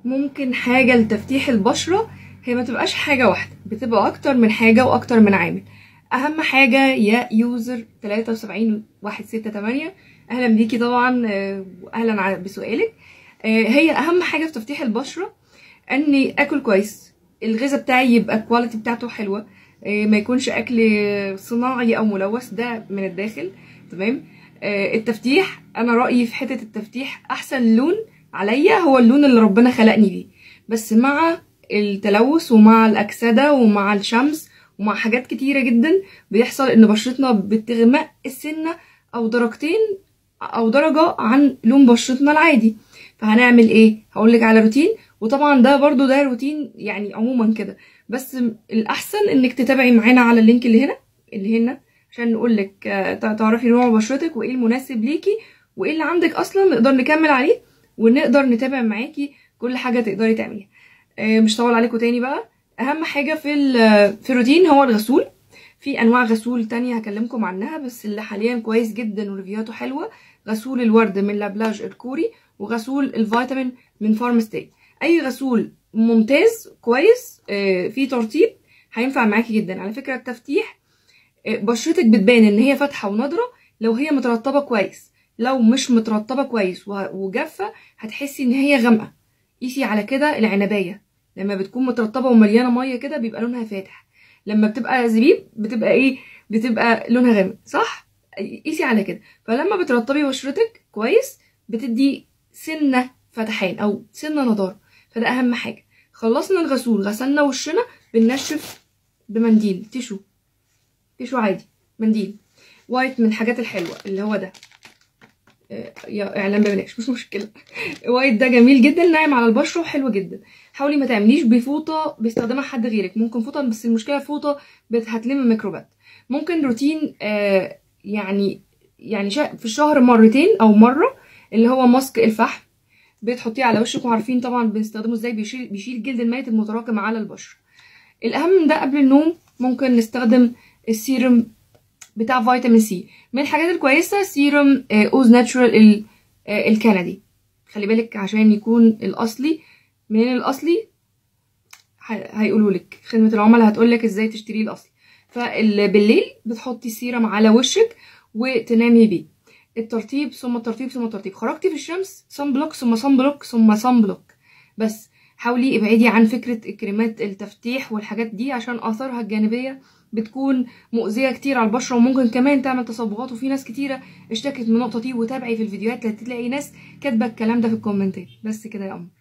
ممكن حاجة لتفتيح البشرة هي ما تبقاش حاجة واحدة بتبقى أكتر من حاجة وأكتر من عامل أهم حاجة يا يوزر 73 168 أهلا بيكي طبعا آه، وأهلا ع- بسؤالك آه، هي أهم حاجة في تفتيح البشرة إني آكل كويس الغذاء بتاعي يبقى الكواليتي بتاعته حلوة آه، ما يكونش أكل صناعي أو ملوث ده من الداخل تمام آه، التفتيح أنا رأيي في حتة التفتيح أحسن لون عليا هو اللون اللي ربنا خلقني بيه بس مع التلوث ومع الأكسدة ومع الشمس ومع حاجات كتيرة جدا بيحصل إن بشرتنا بتغمق السنة أو درجتين أو درجة عن لون بشرتنا العادي فهنعمل إيه؟ هقولك على روتين وطبعا ده برضو ده روتين يعني عموما كده بس الأحسن إنك تتابعي معانا على اللينك اللي هنا اللي هنا عشان نقولك آه، تع- تعرفي نوع بشرتك وإيه المناسب ليكي وإيه اللي عندك أصلا نقدر نكمل عليه ونقدر نتابع معاكي كل حاجة تقدري تعمليها آه، مش طول عليكم تاني بقى اهم حاجه في ال- في الروتين هو الغسول في انواع غسول تانية هكلمكم عنها بس اللي حاليا كويس جدا وريفيواته حلوه غسول الورد من لابلاج الكوري وغسول الفيتامين من فارم ستاي اي غسول ممتاز كويس آه، فيه ترطيب هينفع معاكي جدا على فكره التفتيح آه، بشرتك بتبان ان هي فاتحه ونضره لو هي مترطبه كويس لو مش مترطبه كويس وه- وجافه هتحسي ان هي غامقه قيسي على كده العنبايه لما بتكون مترطبه ومليانه ميه كده بيبقى لونها فاتح لما بتبقى زبيب بتبقى ايه بتبقى لونها غامق صح قيسي على كده فلما بترطبي بشرتك كويس بتدي سنه فتحان او سنه نضاره فده اهم حاجه خلصنا الغسول غسلنا وشنا بننشف بمنديل تيشو تيشو عادي منديل وايت من الحاجات الحلوه اللي هو ده آه، يا اعلان ببلاش مش مشكله وايت ده جميل جدا ناعم على البشره وحلو جدا حاولي ما تعمليش بفوطه بيستخدمها حد غيرك ممكن فوطه بس المشكله فوطه بت- هتلم ميكروبات ممكن روتين آه يعني يعني شا- في الشهر مرتين او مره اللي هو ماسك الفحم بتحطيه على وشك وعارفين طبعا بنستخدمه ازاي بيشيل بيشيل جلد الميت المتراكم على البشره الاهم من ده قبل النوم ممكن نستخدم السيروم بتاع فيتامين سي من الحاجات الكويسه سيروم آه، اوز ناتشورال ال- آه، الكندي خلي بالك عشان يكون الاصلي منين الاصلي هيقولوا لك خدمه العملاء هتقول لك ازاي تشتريه الاصلي فبالليل بتحطي سيرم على وشك وتنامي بيه الترطيب ثم الترطيب ثم الترطيب خرجتي في الشمس صن بلوك ثم صن بلوك ثم صن بلوك بس حاولي ابعدي عن فكره الكريمات التفتيح والحاجات دي عشان اثارها الجانبيه بتكون مؤذيه كتير على البشره وممكن كمان تعمل تصبغات وفي ناس كتيره اشتكت من النقطه دي وتابعي في الفيديوهات تلاقي ناس كاتبه الكلام ده في الكومنتات بس كده يا قمر